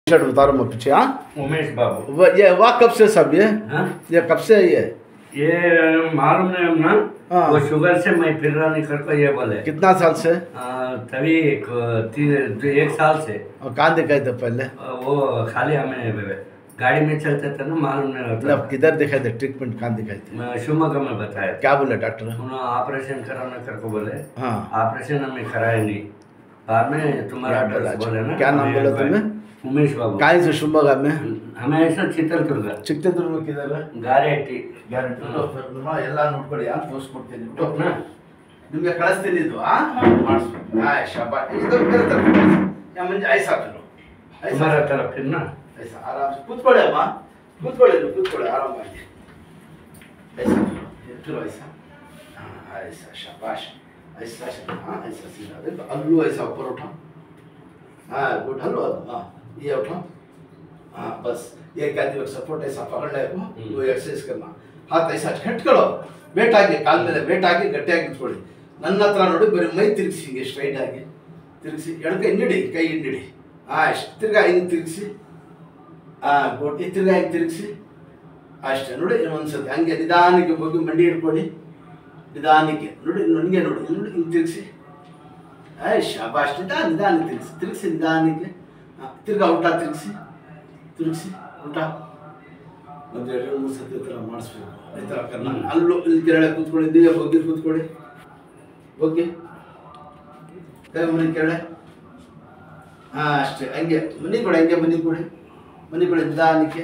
Shirt बता रहा हूँ मैं पीछे हाँ उमेश बाबू वो- ये वाह कब से सब ये हाँ ये कब से है ये ये मालूम नहीं हम ना हाँ। वो शुगर से मैं फिर रहा नहीं करता ये बोले कितना साल से आ, तभी एक तीन एक साल से और कहाँ दिखाए थे पहले आ, वो खाली हमें गाड़ी में चलते थे ना मालूम नहीं होता मतलब किधर दिखाए थे ट्रीटमेंट कहाँ दिखाई थे मैं शिवमोगा में बताया क्या बोले डॉक्टर उन्होंने ऑपरेशन कराना कर को बोले हाँ ऑपरेशन हमें कराया नहीं बाद में तुम्हारा क्या बोला? एड्रेस बोले ना क्या नाम हमें बोला तुम्हें? उमेश बाबू कहाँ से शिवमोगा में हमें ऐसा चित्रದುರ್ಗ ಚಿಕ್ಕದುರ್ಗ ಕಿದಲ್ಲ ಗಾರೆಟ್ಟಿ ಎಲ್ಲ ನೋಡ್ಕೊಳ್ಳಿ ಅಂತ ತೋರಿಸ್ಕೊಡ್ತೀನಿ ಹಾ. ನಿಮ್ಗೆ ಕಳಿಸ್ತೀನಿ ಇದು ಆ ಮಾಡಿಸ್ಬೇಕು ಆ ಶಾಬಾ ಇದು ಬೇರೆ ತರ ಯಾ ಮಂಜೆ ಐಸ್ ಹಾಕಿರು ಐಸ್ तुम्हारा तरफ फिर ना ಐಸ್ ಆರಾಮ್ ಕೂತ್ಕೊಳ್ಳಿ ಅಮ್ಮ ಕೂತ್ಕೊಳ್ಳಿ ನೀವು ಕೂತ್ಕೊಳ್ಳಿ ಆರಾಮಾಗಿ ಐಸ್ ಹಾಕಿರು ಎಷ್ಟು ಐಸ ಹಾಂ ಐಸ ಶಾಬಾಶ್ ಐಸ ಹಾಂ ಐಸ ಸೀದಾ देखो अल्लू ऐसा ऊपर उठा हाँ गुड हल्लो हाँ ये उठा हाँ बस ये क्या दिवस सपोर्ट ऐसा पकड़ ले वो वो एक्सरसाइज करना हाथ ऐसा ಕಟ್ಕೊಳ್ಳೋ ವೇಟ್ ಆಗಿ ಕಾಲ ಮೇಲೆ ವೇಟ್ ಆಗಿ ಗಟ್ಟಿಯಾಗಿ ನಿಂತ್ಕೊಳ್ಳಿ ನನ್ನ ಹತ್ರ ನೋಡಿ ಬರೀ ಮೈ ತಿರುಗಿಸಿ ಹಿಂಗೆ ಸ್ಟ್ರೈಟ್ ಆಗಿ ತಿರುಗಿಸಿ ಎಡಕ್ಕೆ ಹಿಂಡಿಡಿ ಕೈ ಹಿಂಡಿಡಿ ಹಾಂ ಅಷ್ಟು ತಿರ್ಗಾ ಹಿಂಗೆ ತಿರುಗಿಸಿ ಹಾಂ ಗೋಟಿ ತಿರ್ಗಾ ಹಿಂಗೆ ತಿರುಗಿಸಿ ಅಷ್ಟೇ ನೋಡಿ ಇನ್ನೊಂದ್ಸತಿ ಹಂಗೆ ನಿಧಾನಕ್ಕೆ ಹೋಗಿ ಮಂಡಿ ಹಿಡ್ಕೊಳ್ಳಿ ನಿಧಾನಕ್ಕೆ ನೋಡಿ ನನಗೆ ನೋಡಿ ಇಲ್ಲಿ ನೋಡಿ ಹಿಂಗೆ ತಿರುಗಿಸಿ ಆಯ್ ಶಾಬಾಷ್ ನಿಧಾನ ನಿಧಾನ ತಿರುಗಿಸಿ ತಿರುಗಿಸಿ ನಿಧಾನಕ್ಕೆ ಹಾಂ ತಿರ್ಗಾ ಊಟ ತಿರುಗಿಸಿ ತಿರುಗಿಸಿ ಊಟ ಒಂದು ಎರಡು ಮೂರು ಸತಿ ಈ ಥರ ಮಾಡಿಸ್ಬೇಕು ಈ ಥರ ಕರ್ನ ಅಲ್ಲೂ ಇಲ್ಲಿ ಕೆಳಗೆ ಕೂತ್ಕೊಳ್ಳಿ ನೀವೇ ಹೋಗಿ ಕೂತ್ಕೊಳ್ಳಿ ಹೋಗಿ ಕೈ ಮನೆ ಕೆಳಗೆ ಹಾಂ ಅಷ್ಟೇ ಹಂಗೆ ಮನೆ ಕೊಡಿ ಹಂಗೆ ಮನೆ ಕೊಡಿ ಮನೆ ಕೊಡಿ ನಿಧಾನಕ್ಕೆ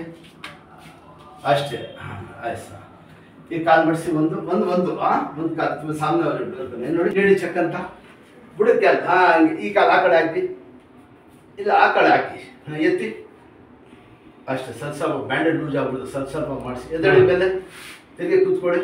ಅಷ್ಟೇ ಹಾಂ ಆಯ್ತು ಸರ್ ಈ ಕಾಲು ಮಡಿಸಿ ಒಂದು ಒಂದು ಒಂದು ಆ ಒಂದು ಕಾಲು ಸಾಮನೆ ಅವ್ರು ಇರ್ತಾನೆ ನೋಡಿ ಹೇಳಿ ಚೆಕ್ ಅಂತ ಬುಡಕ್ಕೆ ಅಲ್ಲ ಹಾಂ ಹಂಗೆ ಈ ಕಾಲು ಆ ಕಡೆ ಹಾಕಿ ಇಲ್ಲ ಆ ಕಡೆ ಹಾಕಿ ಹಾಂ ಎತ್ತಿ ಅಷ್ಟೇ ಸ್ವಲ್ಪ ಸ್ವಲ್ಪ ಬ್ಯಾಂಡೆಡ್ ಲೂಸ್ ಆಗ್ಬಿಡುದು ಸ್ವಲ್ಪ ಸ್ವಲ್ಪ ಮಾಡಿಸಿ ಎದಳಿ ಮೇಲೆ ತಿರುಗಿ ಕೂತ್ಕೊಳ್ಳಿ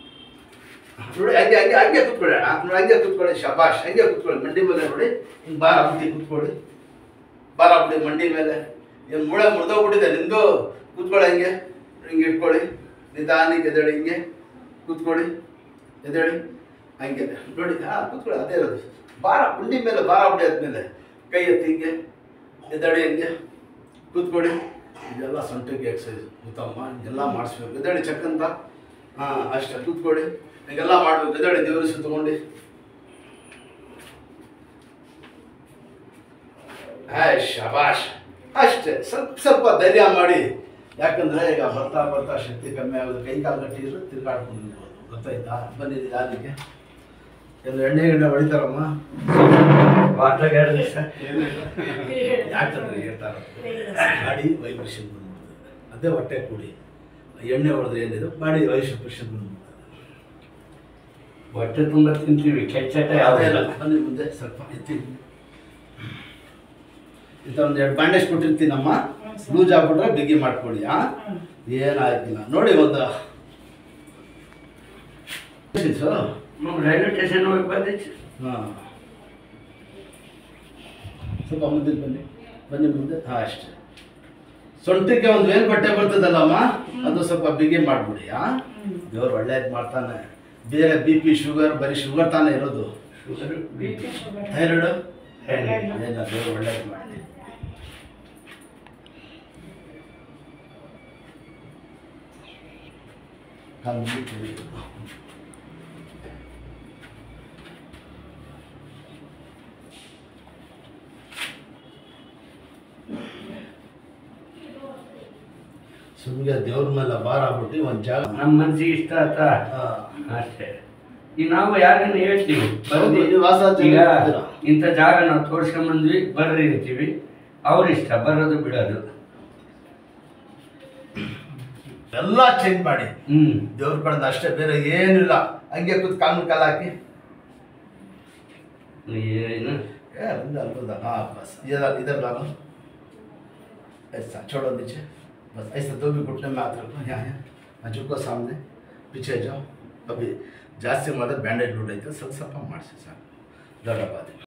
ನೋಡಿ ಹಂಗೆ ಹಂಗೆ ಹಂಗೆ ಕೂತ್ಕೊಳ್ಳಿ ಆ, ನೋಡಿ ಹಂಗೆ ಕೂತ್ಕೊಳ್ಳಿ ಶಬಾಷ್ ಹಂಗೆ ಕೂತ್ಕೊಳ್ಳಿ ಮಂಡಿ ಮೇಲೆ ನೋಡಿ ಹಿಂಗೆ ಬಾರ ಬಿಟ್ಟು ಕೂತ್ಕೊಳ್ಳಿ ಬಾರ ಬಿಡಿ ಮಂಡಿ ಮೇಲೆ ಏನು ಮುಳೆ ಮುರಿದೋಗ್ಬಿಟ್ಟಿದೆ ನಿಮ್ಮದು ಕೂತ್ಕೊಳ್ಳಿ ಹಂಗೆ ಹಿಂಗೆ ಇಟ್ಕೊಳ್ಳಿ ನಿಧಾನಕ್ಕೆ ಎದಳಿ ಹಿಂಗೆ ಕೂತ್ಕೊಳ್ಳಿ ಎದಳಿ ಹಂಗೆ ನೋಡಿ ಹಾಂ ಕೂತ್ಕೊಳ್ಳಿ ಅದೇ ಇರೋದು ಬಾರ ಮುಂಡಿ ಮೇಲೆ ಬಾರ ಬಿಡಿ ಆದ್ಮೇಲೆ ಕೈ ಎತ್ತಿ ಹಿಂಗೆ ಎದಳಿ ಹಂಗೆ ಕೂತ್ಕೊಳ್ಳಿ ಇದೆಲ್ಲ ಸೊಂಟಕ್ಕೆ ಎಕ್ಸಸೈಸ್ ಗೊತ್ತಮ್ಮ ಎಲ್ಲ ಮಾಡಿಸ್ಬೇಕು ಎದಳಿ ಚೆಕ್ ಅಂತ ಹಾಂ ಅಷ್ಟೇ ಕೂತ್ಕೊಳ್ಳಿ ಹೀಗೆಲ್ಲ ಮಾಡ್ಬೇಕು ಎದಳಿ ದೇವ್ರ ಸುತ್ತಕೊಂಡು ಹಾಯ್ ಶಬಾಷ್ ಅಷ್ಟೇ ಸ್ವಲ್ಪ ಸ್ವಲ್ಪ ಧೈರ್ಯ ಮಾಡಿ ಯಾಕಂದ್ರೆ ಈಗ ಬರ್ತಾ ಬರ್ತಾ ಶಕ್ತಿ ಕಮ್ಮಿ ಆಗೋದು ಕೈ ಕಾಲು ಗಟ್ಟಿದ್ರು ತಿರ್ಗಾಡ್ಕೊಂಡು ನಿಲ್ಬೋದು ಗೊತ್ತಾಯ್ತಾ ಬಂದಿದ್ದೀವಿ ಅದಕ್ಕೆ ಎಲ್ಲ ಎಣ್ಣೆ ಗಿಣ್ಣೆ ಹೊಡಿತಾರಮ್ಮ ವಾಟರ್ ಗ್ಯಾರೇಜ್ ಸರ್ ಯಾಕಂದ್ರೆ ಹೇಳ್ತಾರೆ ಗಾಡಿ ವೈಬ್ರೇಷನ್ ಬಂದ್ಬಿಡ್ತದೆ ಅದೇ ಹೊಟ್ಟೆ ಕೂಡಿ ಎಣ್ಣೆ ಹೊಡೆದ್ರೆ ಏನಿದೆ ಬಾಡಿ ವೈಬ್ರೇಷನ್ ಬಂದ್ಬಿಡ್ತದೆ ಹೊಟ್ಟೆ ತುಂಬ ತಿಂತೀವಿ ಕೆಚ್ಚಟ ಅದೇ ಯಾವುದಿಲ್ಲ ಅಲ್ಲ, ಬನ್ನಿ ಮುಂದೆ ಸ್ವಲ್ಪ ಎತ್ತಿ ಇಂಥ ಒಂದು ಎರಡು ಬ್ಯಾಂಡೇಜ್ ಕೊಟ್ಟಿರ್ತೀನಮ್ಮ ಲೂಸ್ ಆಗ್ಬಿಟ್ರೆ ಬಿಗಿ ಮಾಡ್ಕೊಳ್ಳಿ ಆ ಏನಾಗಿಲ್ಲ ನೋಡಿ ಒಂದು ಸರ್ ನಾವು ರೈಲ್ವೆ ಸ್ಟೇಷನ್ ಹೋಗಿ ಬಂದಿತ್ತು ಹಾಂ ಸ್ವಲ್ಪ ಮುಂದೆ ಬನ್ನಿ ಬನ್ನಿ ಮುಂದೆ ಹಾಂ ಅಷ್ಟೇ ಸೊಂಟಕ್ಕೆ ಒಂದು ವೇಲ್ ಬಟ್ಟೆ ಬರ್ತದಲ್ಲಮ್ಮ ಅದು ಸ್ವಲ್ಪ ಬಿಗಿ ಮಾಡ್ಬಿಡಿ ಆ ದೇವ್ರು ಒಳ್ಳೇದು ಮಾಡ್ತಾನೆ ಬೇರೆ ಬಿ ಪಿ ಶುಗರ್ ಬರೀ ಶುಗರ್ ತಾನೇ ಇರೋದು sugar B P thyroid thyroid. ಏನ ದೇವ್ರು ಒಳ್ಳೇದು ಮಾಡಲಿ ಕಾಲು ಮುಗಿತು. ಸುಮ್ಗೆ ದೇವ್ರ ಮೇಲೆ ಭಾರ ಆಗ್ಬಿಟ್ಟು ಒಂದು ಜಾಗ ನಮ್ಮ ಮನ್ಸಿಗೆ ಇಷ್ಟ ಆತ ಹಾ. ಅಷ್ಟೇ ಈಗ ನಾವು ಯಾರನ್ನ ಹೇಳ್ತೀವಿ ಬರ್ರಿ ಹೌದು, ನೀವು ವಾಸ ಜನ ಈಗ ಇರ್ತೀರ. ಇಂಥ ಜಾಗ ನಾವು ತೋರ್ಸ್ಕೊಂಬಂದ್ವಿ ಬರ್ರಿ ಅಂತೀವಿ ಅವ್ರ ಇಷ್ಟ ಬರೋದು ಬಿಡೋದು ಎಲ್ಲ ಚೇಂಜ್ ಮಾಡಿ ಹ್ಮ್ ದೇವ್ರ ಕಡೆದ ಅಷ್ಟೇ ಬೇರೆ ಏನಿಲ್ಲ ಹಂಗೆ ಕೂತ್ ಕಾಲು ಕಾಲು ಹಾಕಿ ಏನು ए बंदा बंदा हाँ बस ये इधर इधर डालो ऐसा छोड़ो नीचे बस ऐसा दो भी घुटने में हाथ रखो यहाँ यहाँ हाँ, झुको सामने पीछे जाओ अभी ಜಾಸ್ತಿ ಮಾಡಿದ್ರೆ ಬ್ಯಾಂಡೇಜ್ ಲೂಡ್ ಐತೆ ಸ್ವಲ್ಪ ಸ್ವಲ್ಪ ಮಾಡಿಸಿ ಸಾಕು ದೊಡ್ಡ ಬಾಧೆ